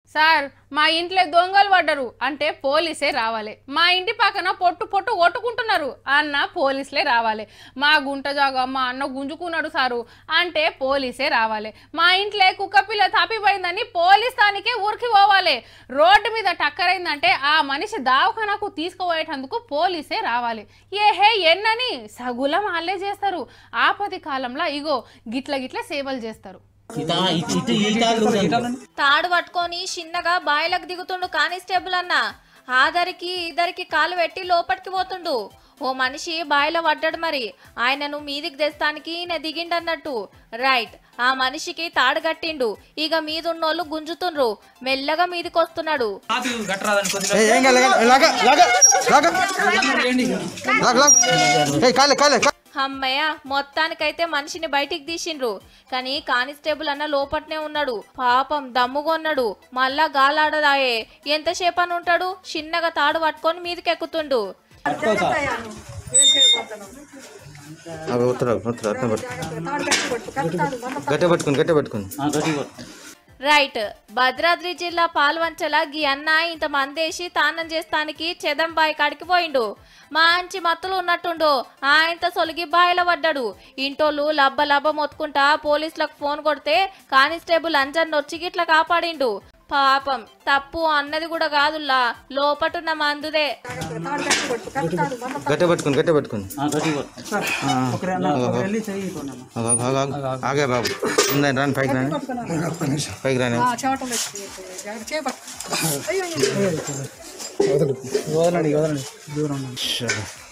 Sir మా ఇంట్లో దొంగలు పడ్డరు అంటే పోలీసే రావాలి మా ఇంటి పక్కన పొట్టు పొట్టు కొట్టుకుంటున్నారు అన్న పోలీసులే రావాలి మా గుంట జాగా మా అన్న గుంజుకున్నాడు సారు అంటే పోలీసే రావాలి మా ఇంట్లో కుక్క పిల్ల తప్పిపోయిందని పోలీస్ స్థానికే ఊరికి పోవాలి రోడ్డు మీద టక్కరైందంటే ఆ మనిషి దావఖానకు తీసుకుపోయేటందుకు పోలీసే రావాలి ఏహే ఎన్నని సగులం వాళ్ళే చేస్తారు ఆపది కాలంలో ఇగో గిట్ల గిట్ల సేవలు చేస్తారు ఇటా ఇటు ఇటు ఈటాలు తాడు పట్టుకొని చిన్నగా బాయిలకు దిగుతుండు కానిస్టేబుల్ అన్న ఆదరికి ఇద్దరికి కాలు పెట్టి లోపలికి పోతుండు ఓ మనిషి బాయిలో పడ్డాడు మరి ఆయనను మీదికి తెస్తానికి ఈయన దిగిండన్నట్టు రైట్ ఆ మనిషికి తాడు కట్టిండు ఇక మీదున్నోళ్ళు గుంజుతుండ్రు మెల్లగా మీదికి వస్తున్నాడు ఏ, ఏం కాలే కాలే. లాగా లాగా లాగా లాగా లాగా ఏ కాలే కాలే కా- అమ్మయ్య మొత్తానికైతే మనిషిని బయటికి తీసిండ్రు కానీ కానిస్టేబుల్ అన్న లోపట్నే ఉన్నాడు పాపం దమ్ముగొన్నాడు మళ్ళా గాలాడదాయే ఎంతసేపు అని ఉంటాడు చిన్నగా తాడు పట్టుకొని మీదకి ఎక్కుతుండు అవి ఉత్తరా ఉత్తరా అట్నే పట్టు గట్టే పట్టుకుని గట్టే పట్టుకుని రైట్ భద్రాద్రి జిల్లా పాల్వంచల గీ అన్న ఇంత మందేసి తానం చేస్తానికి చెదం బాయి కాడికి పోయిండు మంచి మత్తులు ఉన్నట్టుండు ఆయనతో సొలిగి బాయిలో పడ్డాడు ఇంటోళ్ళు లబ్బ లబ్బ మొత్తుకుంటా పోలీసులకు ఫోన్ కొడితే కానిస్టేబుల్ అంజన్ వచ్చి గిట్లా కాపాడిండు పాపం తప్పు అన్నది కూడా కాదుల్లా లోపటున్న మందుదే గట్టే పట్టుకుని గట్టే పట్టుకుని ఆగే బాబు ఉందండి రాని పైకి రాని పైకి రాని వదలండి వదలండి దూరం సరే